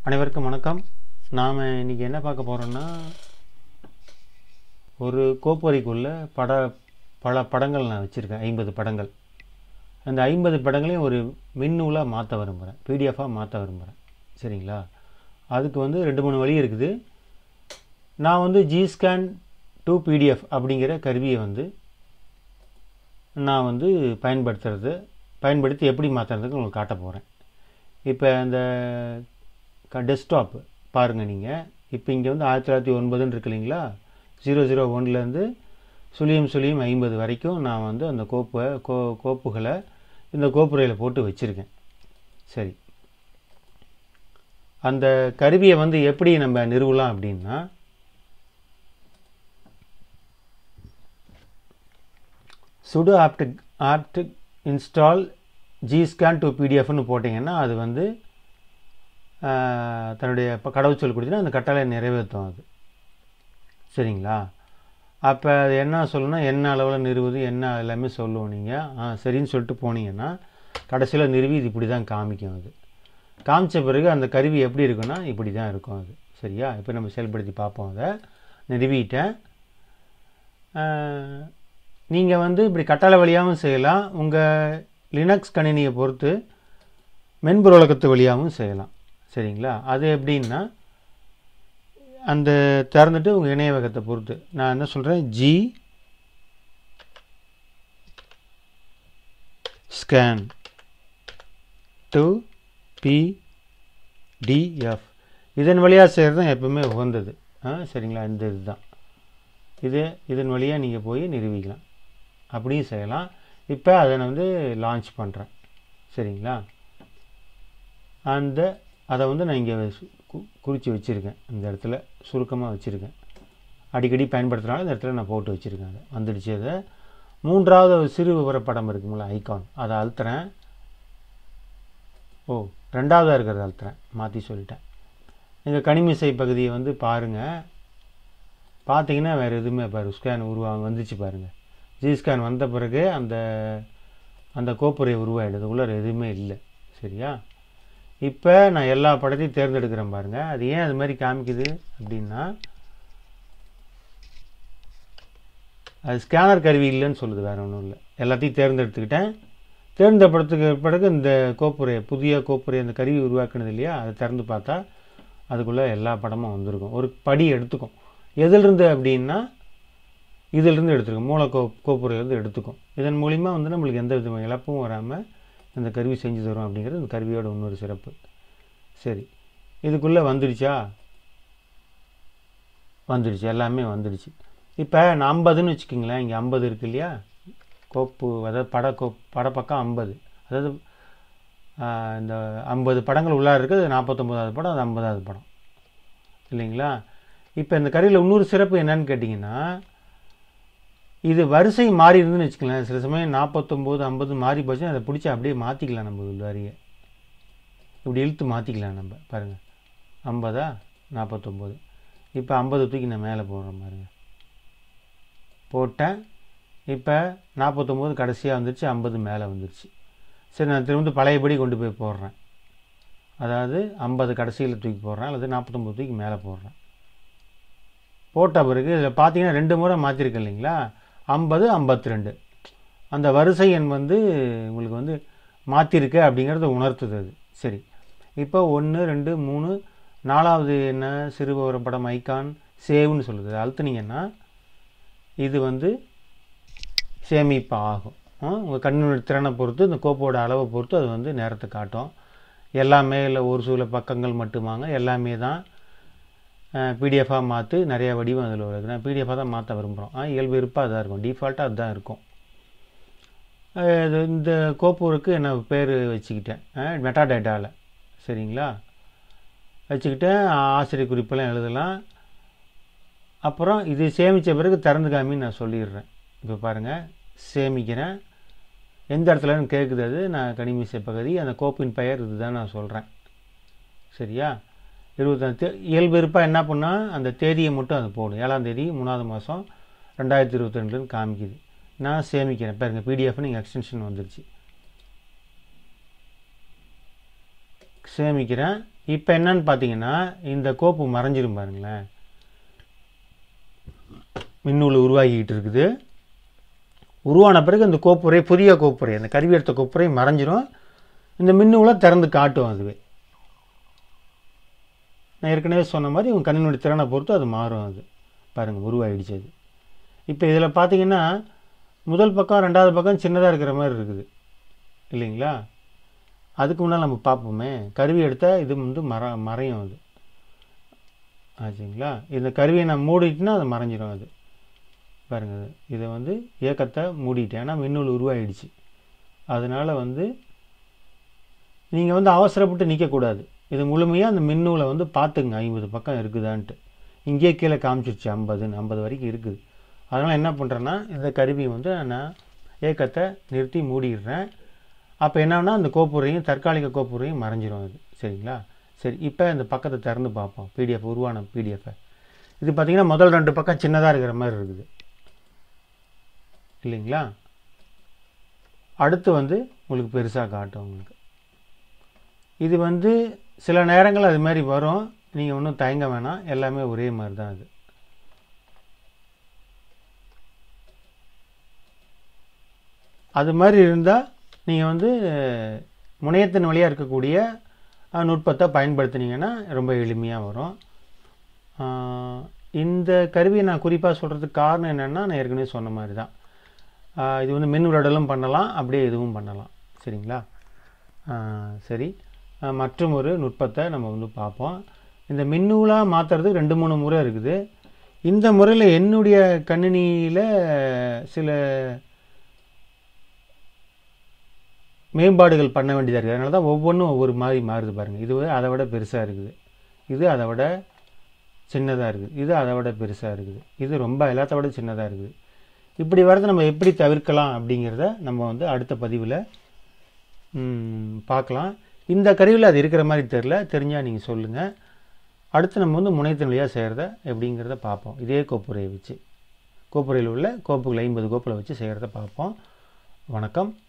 அனைவருக்கும் வணக்கம் நாம் இன்றைக்கி என்ன பார்க்க போகிறோன்னா ஒரு கோப்பரிக்குள்ள பட பல படங்கள் நான் வச்சுருக்கேன் ஐம்பது படங்கள் அந்த ஐம்பது படங்களையும் ஒரு மின்னூலாக மாற்ற விரும்புகிறேன் பிடிஎஃபாக மாற்ற விரும்புகிறேன் சரிங்களா அதுக்கு வந்து ரெண்டு மூணு வழி இருக்குது நான் வந்து ஜிஸ்கேன் டு பிடிஎஃப் அப்படிங்கிற கருவியை வந்து நான் வந்து பயன்படுத்துறது பயன்படுத்தி எப்படி மாற்றுறதுக்கு உங்களுக்கு காட்ட போகிறேன் இப்போ இந்த க டெஸ்க்டாப்பு பாருங்கள் நீங்கள் இப்போ இங்கே வந்து ஆயிரத்தி தொள்ளாயிரத்தி ஒன்பதுன்னு இருக்கு இல்லைங்களா ஜீரோ ஜீரோ ஒன்லேருந்து சுழியம் சுழியம் ஐம்பது வரைக்கும் நான் வந்து அந்த கோப்பை கோ கோப்புகளை இந்த கோப்புரையில் போட்டு வச்சுருக்கேன் சரி அந்த கருவியை வந்து எப்படி நம்ம நிறுவலாம் அப்படின்னா சுடு ஆப்டிக் ஆப்டிக் இன்ஸ்டால் ஜிஸ்கேன் டு பிடிஎஃப்னு போட்டிங்கன்னா அது வந்து ஆஹ், தன்னுடைய இப்போ கடவுச்சொல் கொடுத்தீங்கன்னா அந்த கட்டளை நிறைவேற்றும் அது சரிங்களா அப்போ அது என்ன சொல்லணும்னா என்ன அளவில் நிறுவுது என்ன எல்லாமே சொல்லுவோம் நீங்கள் ஆ சரின்னு சொல்லிட்டு போனீங்கன்னா கடைசியில் நிறுவி இது இப்படி தான் காமிக்கும் அது காமிச்ச பிறகு அந்த கருவி எப்படி இருக்குன்னா இப்படி தான் இருக்கும் அது சரியா இப்போ நம்ம செயல்படுத்தி பார்ப்போம் அதை நிறுவிட்டேன் நீங்கள் வந்து இப்படி கட்டளை வழியாகவும் செய்யலாம் உங்கள் லினக்ஸ் கணினியை பொறுத்து மென்பொருளகத்து வழியாகவும் செய்யலாம் சரிங்களா அது எப்படின்னா அந்த திறந்துட்டு உங்கள் இணையவகத்தை பொறுத்து நான் என்ன சொல்கிறேன் ஜி ஸ்கேன் டு பிடிஎஃப் இதன் வழியாக செய்கிறது தான் எப்பவுமே உகந்தது ஆ சரிங்களா இந்த இதுதான் இது இதன் வழியாக நீங்கள் போய் நிறுவிக்கலாம் அப்படியும் செய்யலாம் இப்போ அதை நான் வந்து லான்ச் பண்ணுறேன் சரிங்களா அந்த அதை வந்து நான் இங்கே குறித்து வச்சுருக்கேன் இந்த இடத்துல சுருக்கமாக வச்சுருக்கேன் அடிக்கடி பயன்படுத்துகிறனால இந்த இடத்துல நான் போட்டு வச்சுருக்கேன் அதை வந்துடுச்சு அதை மூன்றாவது ஒரு சிறு விவரப்படம் இருக்குங்களா ஐகான் அதை அழுத்துறேன் ஓ ரெண்டாவதாக இருக்கிறத அழுத்துறேன் மாற்றி சொல்லிட்டேன் எங்கள் கனிமிசை பகுதியை வந்து பாருங்கள் பார்த்தீங்கன்னா வேறு எதுவுமே பாரு ஸ்கேன் உருவாங்க வந்துச்சு பாருங்கள் ஜி ஸ்கேன் வந்த பிறகு அந்த அந்த கோப்புரை உருவாயிடுது உள்ளே எதுவுமே இல்லை சரியா இப்போ நான் எல்லா படத்தையும் தேர்ந்தெடுக்கிறேன் பாருங்கள் அது ஏன் அது மாதிரி காமிக்குது அப்படின்னா அது ஸ்கேனர் கருவி இல்லைன்னு சொல்லுது வேறு ஒன்றும் இல்லை எல்லாத்தையும் தேர்ந்தெடுத்துக்கிட்டேன் தேர்ந்தெடுத்துக்கு பிறகு இந்த கோப்புரை புதிய கோப்புரை அந்த கருவி உருவாக்குனது இல்லையா அதை திறந்து பார்த்தா அதுக்குள்ளே எல்லா படமும் வந்திருக்கும் ஒரு படி எடுத்துக்கும் எதிலிருந்து அப்படின்னா இதிலிருந்து எடுத்துருக்கும் மூல கோ கோப்புரையிலேருந்து எடுத்துக்கும் இதன் மூலிமா வந்து நம்மளுக்கு எந்த விதமான இழப்பும் வராமல் இந்த கருவி செஞ்சு தரும் அப்படிங்கிறது இந்த கருவியோட இன்னொரு சிறப்பு சரி இதுக்குள்ளே வந்துடுச்சா வந்துடுச்சு எல்லாமே வந்துடுச்சு இப்போ நான் ஐம்பதுன்னு வச்சுக்கோங்களேன் இங்கே ஐம்பது இருக்கு இல்லையா கோப்பு அதாவது பட கோ படப்பக்கம் ஐம்பது அதாவது ஆஹ், இந்த ஐம்பது படங்கள் உள்ளார இருக்குது அது நாற்பத்தொம்போதாவது படம் அது ஐம்பதாவது படம் இல்லைங்களா இப்போ இந்த கருவியில் இன்னொரு சிறப்பு என்னன்னு கேட்டிங்கன்னா இது வரிசை மாறி இருந்துன்னு வச்சுக்கலாம் சில சமயம் நாற்பத்தொம்போது ஐம்பது மாறி போச்சுன்னா அதை பிடிச்சி அப்படியே மாற்றிக்கலாம் நம்ம வரியை இப்படி இழுத்து மாற்றிக்கலாம் நம்ம பாருங்கள் ஐம்பதா நாற்பத்தொம்போது இப்போ ஐம்பது தூக்கி நான் மேலே போடுறேன் பாருங்க போட்டேன் இப்போ நாற்பத்தொம்போது கடைசியாக வந்துருச்சு ஐம்பது மேலே வந்துருச்சு சரி நான் திரும்ப பழையபடி கொண்டு போய் போடுறேன் அதாவது ஐம்பது கடைசியில் தூக்கி போடுறேன் அல்லது நாற்பத்தொம்போது தூக்கி மேலே போடுறேன் போட்ட பிறகு இதில் பார்த்தீங்கன்னா ரெண்டு முறை மாற்றிருக்கேன் இல்லைங்களா ஐம்பது ஐம்பத்தி ரெண்டு அந்த வரிசை எண் வந்து உங்களுக்கு வந்து மாற்றிருக்கு அப்படிங்கிறத உணர்த்துது அது சரி இப்போ ஒன்று ரெண்டு மூணு நாலாவது என்ன சிறுபவர படம் ஐகான் சேவ்னு சொல்லுது அதை அழுத்துனீங்கன்னா இது வந்து சேமிப்பு ஆகும் உங்கள் கண்ணினுடைய திறனை பொறுத்து இந்த கோப்போட அளவை பொறுத்து அது வந்து நேரத்தை காட்டும் எல்லாமே இல்லை ஒரு சில பக்கங்கள் மட்டுமாங்க எல்லாமே தான் பிடிஎஃபாக மாற்றி நிறைய வடிவம் அதில் வருது நான் பிடிஎஃபாக தான் மாற்ற விரும்புகிறோம் ஆ இயல்பு இருப்பாக அதுதான் இருக்கும் டிஃபால்ட்டாக அதுதான் இருக்கும் அஹ் இது இந்த கோப்பூருக்கு நான் பேர் வச்சுக்கிட்டேன் மெட்டா டேட்டாவில் சரிங்களா வச்சுக்கிட்டேன் ஆசிரியர் குறிப்பெல்லாம் எழுதலாம் அப்புறம் இது சேமித்த பிறகு திறந்து காமின்னு நான் சொல்லிடுறேன் இப்போ பாருங்கள் சேமிக்கிறேன் எந்த இடத்துலன்னு கேட்குது அது நான் கனிமிசை பகுதி அந்த கோப்பின் பெயர் இதுதான் நான் சொல்கிறேன் சரியா இருபத்தஞ்சு இயல்பு இருப்பாக என்ன பண்ணால் அந்த தேதியை மட்டும் அது போடும் ஏழாம் தேதி மூணாவது மாதம் ரெண்டாயிரத்தி இருபத்தி ரெண்டுன்னு காமிக்குது நான் சேமிக்கிறேன் பாருங்க பிடிஎஃப் நீங்கள் எக்ஸ்டென்ஷன் வந்துருச்சு சேமிக்கிறேன் இப்போ என்னன்னு பார்த்தீங்கன்னா இந்த கோப்பு மறைஞ்சிரும் பாருங்களேன் மின்னூல் உருவாகிக்கிட்டு இருக்குது உருவான பிறகு அந்த கோப்புரை புதிய கோப்புரை அந்த கருவி எடுத்த கோப்புரை மறைஞ்சிரும் இந்த மின்னூலை திறந்து காட்டும் அதுவே நான் ஏற்கனவே சொன்ன மாதிரி உங்கள் கண்ணினுடைய திறனை பொறுத்து அது மாறும் அது பாருங்கள் உருவாயிடுச்சு அது இப்போ இதில் பார்த்தீங்கன்னா முதல் பக்கம் ரெண்டாவது பக்கம் சின்னதாக இருக்கிற மாதிரி இருக்குது இல்லைங்களா அதுக்கு முன்னால் நம்ம பார்ப்போமே கருவி எடுத்தால் இது வந்து மற மறையும் அது ஆச்சுங்களா இந்த கருவியை நான் மூடிட்டுனா அது மறைஞ்சிரும் அது பாருங்க அது. இதை வந்து இயக்கத்தை மூடிட்டேன் ஏன்னா மின்னூல் உருவாயிடுச்சு அதனால் வந்து நீங்கள் வந்து அவசரப்பட்டு நிற்கக்கூடாது இது முழுமையாக அந்த மின்னூலை வந்து பார்த்துங்க ஐம்பது பக்கம் இருக்குதான்ட்டு இங்கேயே கீழே காமிச்சிருச்சு ஐம்பதுன்னு ஐம்பது வரைக்கும் இருக்குது அதனால் என்ன பண்ணுறேன்னா இந்த கருவி வந்து நான் இயக்கத்தை நிறுத்தி மூடிடுறேன் அப்போ என்னன்னா அந்த கோப்புரையும் தற்காலிக கோப்புரையும் மறைஞ்சிரும் அது சரிங்களா சரி இப்போ இந்த பக்கத்தை திறந்து பார்ப்போம் பிடிஎஃப் உருவான பிடிஎஃப்பை இது பார்த்தீங்கன்னா முதல் ரெண்டு பக்கம் சின்னதாக இருக்கிற மாதிரி இருக்குது இல்லைங்களா அடுத்து வந்து உங்களுக்கு பெருசாக காட்டும் உங்களுக்கு இது வந்து சில நேரங்கள் அது மாதிரி வரும் நீங்கள் ஒன்றும் தயங்க வேணாம் எல்லாமே ஒரே மாதிரி தான் அது அது மாதிரி இருந்தால் நீங்கள் வந்து முனையத்தின் வழியாக இருக்கக்கூடிய அஹ், நுட்பத்தை பயன்படுத்துனீங்கன்னா ரொம்ப எளிமையாக வரும் ஆஹ், இந்த கருவியை நான் குறிப்பாக சொல்கிறதுக்கு காரணம் என்னென்னா நான் ஏற்கனவே சொன்ன மாதிரி தான் ஆஹ், இது வந்து மின் உரடலும் பண்ணலாம் அப்படியே இதுவும் பண்ணலாம் சரிங்களா ஆஹ், சரி ஆஹ், மற்றும் ஒரு நுட்பத்தை நம்ம வந்து பார்ப்போம் இந்த மின்னூலாக மாற்றுறதுக்கு ரெண்டு மூணு முறை இருக்குது இந்த முறையில் என்னுடைய கணினியில் சில மேம்பாடுகள் பண்ண வேண்டியதாக இருக்குது அதனால தான் ஒவ்வொன்றும் ஒவ்வொரு மாதிரி மாறுது பாருங்கள் இது அதை விட பெருசாக இருக்குது இது அதை விட சின்னதாக இருக்குது இது அதை விட பெருசாக இருக்குது இது ரொம்ப எல்லாத்த விட சின்னதாக இருக்குது இப்படி வரதை நம்ம எப்படி தவிர்க்கலாம் அப்படிங்கிறத நம்ம வந்து அடுத்த பதிவில் பார்க்கலாம் இந்த கருவியில் அது இருக்கிற மாதிரி தெரில தெரிஞ்சால் நீங்கள் சொல்லுங்கள் அடுத்து நம்ம வந்து முனையத்தின் வழியாக செய்கிறத எப்படிங்கிறத பார்ப்போம் இதே கோப்புரையை வச்சு கோப்புரையில் உள்ள கோப்புகள் ஐம்பது கோப்புகளை வச்சு செய்கிறத பார்ப்போம் வணக்கம்